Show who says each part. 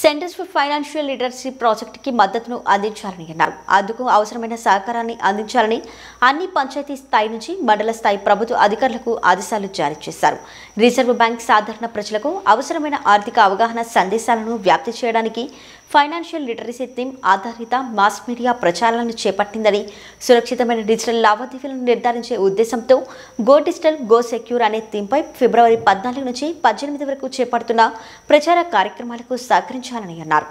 Speaker 1: centres for financial literacy ప్రాజెక్టుకి మద్దతును అందించాలని అన్నారు అందుకు అవసరమైన సహకారాన్ని అందించాలని అన్ని పంచాయతీ స్థాయి నుంచి మండల స్థాయి ప్రభుత్వ అధికారులకు ఆదేశాలు జారీ చేశారు రిజర్వ్ బ్యాంక్ సాధారణ ప్రజలకు అవసరమైన ఆర్థిక అవగాహన సందేశాలను వ్యాప్తి చేయడానికి ఫైనాన్షియల్ లిటరసీ థీమ్ ఆధారిత మాస్ మీడియా ప్రచారాలను చేపట్టిందని సురక్షితమైన డిజిటల్ లావాదేవీలను నిర్ధారించే ఉద్దేశంతో గో డిజిటల్ గో సెక్యూర్ అనే థీమ్పై ఫిబ్రవరి పద్నాలుగు నుంచి పద్దెనిమిది వరకు చేపడుతున్న ప్రచార కార్యక్రమాలకు సహకరించాలని అన్నారు